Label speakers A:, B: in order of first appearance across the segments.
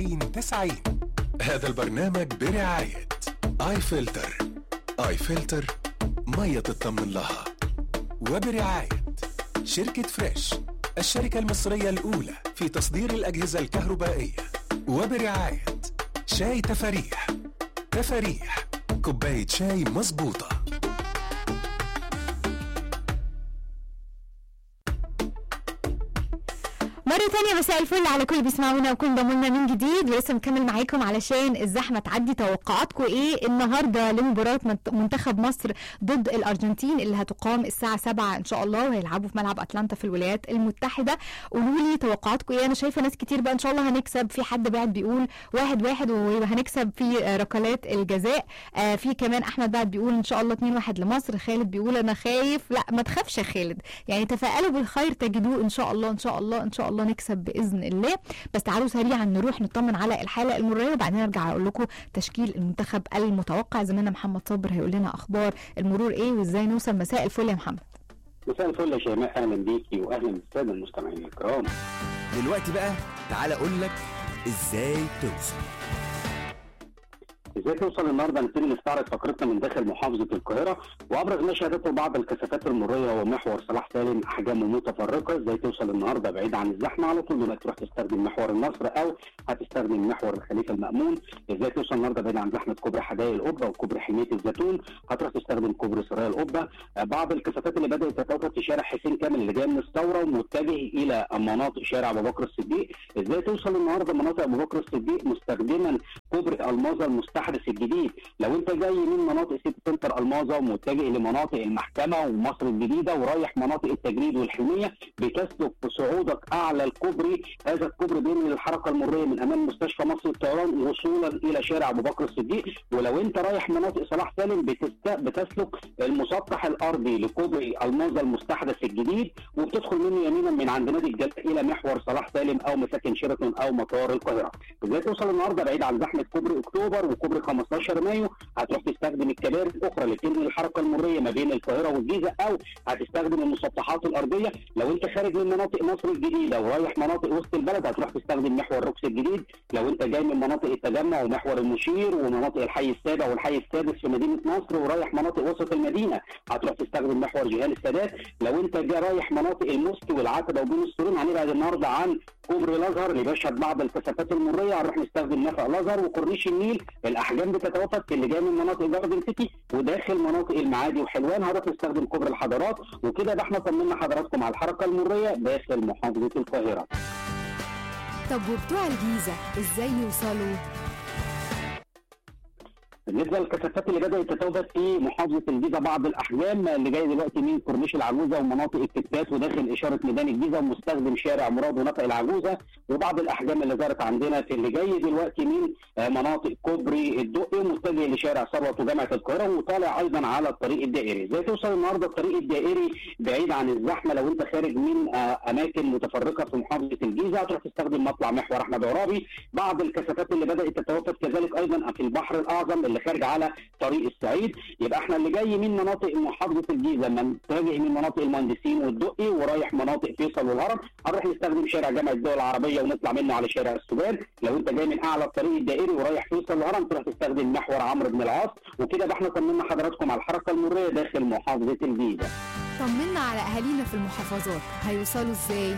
A: 90 هذا البرنامج برعاية آي فلتر آي فلتر مية تطمن لها وبرعاية شركة فريش الشركة المصرية الأولى في تصدير الأجهزة الكهربائية وبرعاية شاي تفاريح تفاريح كوباية شاي مظبوطة
B: مرة تانية مساء الفل على كل بيسمعونا وكل ضمولنا من جديد ولسه مكمل معاكم علشان الزحمة تعدي توقعاتكم ايه النهاردة لمباراة منت- منتخب مصر ضد الأرجنتين اللي هتقام الساعة 7 إن شاء الله وهيلعبوا في ملعب أتلانتا في الولايات المتحدة قولوا لي توقعاتكم ايه أنا شايفة ناس كتير بقى إن شاء الله هنكسب في حد بعد بيقول واحد واحد وهنكسب في آه، ركلات الجزاء آه، في كمان أحمد بعد بيقول إن شاء الله 2 1 لمصر خالد بيقول أنا خايف لا ما تخافش يا خالد يعني تفائلوا بالخير تجدوه إن شاء الله إن شاء الله إن شاء الله نكسب باذن الله بس تعالوا سريعا نروح نطمن على الحاله المروريه وبعدين ارجع اقول لكم تشكيل المنتخب المتوقع زميلنا محمد صابر هيقول لنا اخبار المرور ايه وازاي نوصل مساء الفل يا محمد
C: مساء الفل يا شيماء اهلا بيكي واهلا بالساده المستمعين الكرام
D: دلوقتي بقى تعالى اقول لك ازاي توصل
C: ازاي توصل النهارده نبتدي نستعرض فقرتنا من داخل محافظه القاهره وابرز ما شهدته بعض الكثافات المروريه هو محور صلاح سالم احجامه متفرقه ازاي توصل النهارده بعيد عن الزحمه على طول دلوقتي تروح تستخدم محور النصر او هتستخدم محور الخليفه المامون ازاي توصل النهارده بعيد عن زحمه كوبري حدائق القبه وكوبري حميه الزيتون هتروح تستخدم كوبري سرايا القبه آه، بعض الكثافات اللي بدات تتوقف في شارع حسين كامل اللي جاي من الثوره ومتجه الى مناطق شارع ابو بكر الصديق ازاي توصل النهارده مناطق ابو بكر الصديق مستخدما كوبري الماظه المستحدث الجديد لو انت جاي من مناطق سيتي سنتر الماظه ومتجه لمناطق المحكمه ومصر الجديده ورايح مناطق التجريد والحلميه بتسلك في صعودك اعلى الكوبري هذا الكوبري بينقل الحركه المروريه من امام مستشفى مصر الطيران وصولا الى شارع ابو بكر الصديق ولو انت رايح مناطق صلاح سالم بتست... بتسلك المسطح الارضي لكوبري الماظه المستحدث الجديد وبتدخل منه يمينا من عند نادي الجلاء الى محور صلاح سالم او مساكن شيراتون او مطار القاهره ازاي توصل النهارده بعيد عن زحمه كوبري اكتوبر وكوبري 15 مايو هتروح تستخدم الكباري الاخرى اللي بتنقل الحركه المروريه ما بين القاهره والجيزه او هتستخدم المسطحات الارضيه لو انت خارج من مناطق مصر الجديده ورايح مناطق وسط البلد هتروح تستخدم محور روكس الجديد لو انت جاي من مناطق التجمع ومحور المشير ومناطق الحي السابع والحي السادس في مدينه نصر ورايح مناطق وسط المدينه هتروح تستخدم محور جهال السادات لو انت جاي رايح مناطق المسك والعتبه وبين السورين هنبعد النهارده عن كوبري الازهر اللي بيشهد بعض الكثافات المروريه هنروح نستخدم نفق الازهر وكورنيش النيل الاحجام بتتوافق في اللي جاي من مناطق جاردن سيتي وداخل مناطق المعادي وحلوان هنروح نستخدم كوبري الحضارات وكده ده احنا طمنا حضراتكم على الحركه المروريه داخل محافظه القاهره
B: طب وبتوع الجيزه ازاي يوصلوا
C: بالنسبه للكثافات اللي بدات تتواجد في محافظه الجيزه بعض الاحجام اللي جاي دلوقتي من كورنيش العجوزه ومناطق الكتات وداخل اشاره ميدان الجيزه ومستخدم شارع مراد ونفق العجوزه وبعض الاحجام اللي ظهرت عندنا في اللي جاي دلوقتي من آه، مناطق كوبري الدقي ومتجه لشارع ثروت وجامعه القاهره وطالع ايضا على الطريق الدائري ازاي توصل النهارده الطريق الدائري بعيد عن الزحمه لو انت خارج من آه، اماكن متفرقه في محافظه الجيزه هتروح تستخدم مطلع محور احمد عرابي بعض الكثافات اللي بدات تتوافد كذلك ايضا في البحر الاعظم اللي خارج على طريق الصعيد يبقى احنا اللي جاي من مناطق محافظه الجيزه متجه من مناطق المهندسين والدقي ورايح مناطق فيصل والهرم هنروح نستخدم شارع جامعه الدول العربيه ونطلع منه على شارع السودان لو انت جاي من اعلى الطريق الدائري ورايح فيصل والهرم تروح تستخدم محور عمرو بن العاص وكده بقى احنا طمنا حضراتكم على الحركه المروريه داخل محافظه الجيزه
B: طمنا على اهالينا في المحافظات هيوصلوا ازاي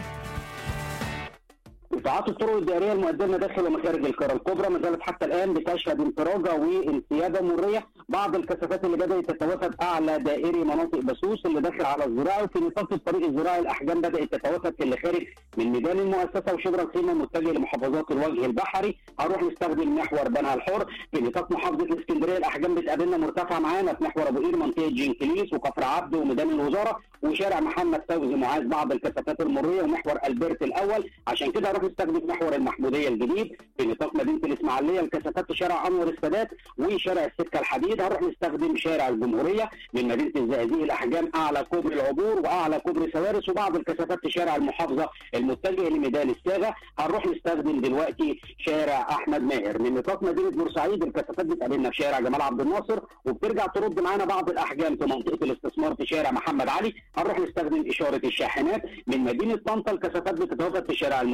C: قطاعات الطرق الدائريه المؤديه لنا داخل ومخارج القاهره الكبرى ما زالت حتى الان بتشهد انفراجه وانسيابه مريه بعض الكثافات اللي بدات تتوافد اعلى دائري مناطق بسوس اللي داخل على الزراعي وفي نطاق الطريق الزراعي الاحجام بدات تتوافد في اللي خارج من ميدان المؤسسه وشبرا الخيمه متجه لمحافظات الوجه البحري هنروح نستخدم محور بنها الحر في نطاق محافظه الاسكندريه الاحجام بتقابلنا مرتفعه معانا في محور ابو قير منطقه جنكليس وكفر عبده وميدان الوزاره وشارع محمد فوزي معاذ بعض الكثافات المريه ومحور البرت الاول عشان كده هنروح نستخدم محور المحموديه الجديد في نطاق مدينه الاسماعيليه الكثافات في شارع انور السادات وشارع السكه الحديد هنروح نستخدم شارع الجمهوريه من مدينه الزقازيق الاحجام اعلى كوبري العبور واعلى كوبري سوارس وبعض الكثافات في شارع المحافظه المتجه لميدان الساغه هنروح نستخدم دلوقتي شارع احمد ماهر من نطاق مدينه بورسعيد الكثافات بتقابلنا في شارع جمال عبد الناصر وبترجع ترد معانا بعض الاحجام في منطقه الاستثمار في شارع محمد علي هنروح نستخدم اشاره الشاحنات من مدينه طنطا الكثافات بتتوافد في شارع المديريه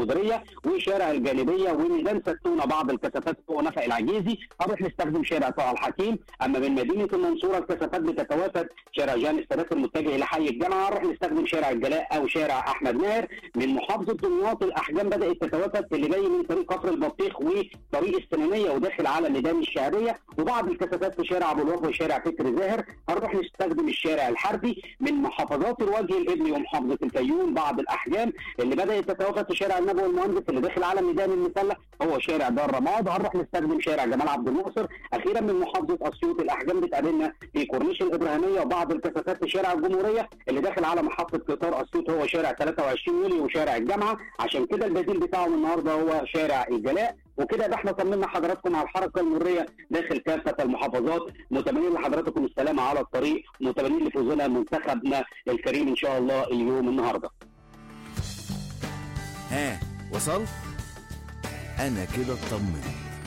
C: وشارع الجانبيه وميدان ستونه بعض الكثافات فوق نفق العجيزي هنروح نستخدم شارع طه الحكيم اما من مدينه المنصوره الكثافات بتتوافد شارع جان السادات المتجه الى حي الجامعه هنروح نستخدم شارع الجلاء او شارع احمد ماهر من محافظه دمياط الاحجام بدات تتوافد في اللي جاي من طريق كفر البطيخ وطريق السنانيه وداخل على ميدان الشهريه وبعض الكثافات في شارع ابو الوفا وشارع فكر زاهر هنروح نستخدم الشارع الحربي من محافظات الوجه الابني ومحافظه الفيوم بعض الاحجام اللي بدات تتوافد في شارع النبوي المهندس اللي داخل على ميدان المسلح هو شارع دار رماد هنروح نستخدم شارع جمال عبد الناصر اخيرا من محافظه اسيوط الاحجام بتقابلنا في كورنيش الابراهيميه وبعض الكثافات في شارع الجمهوريه اللي داخل على محطه قطار اسيوط هو شارع 23 يوليو وشارع الجامعه عشان كده البديل بتاعهم النهارده هو شارع الجلاء وكده ده احنا طمنا حضراتكم على الحركه المريه داخل كافه المحافظات متمنين لحضراتكم السلامه على الطريق متمنين لفوزنا منتخبنا الكريم ان شاء الله اليوم النهارده
D: ها وصلت انا كده اطمنت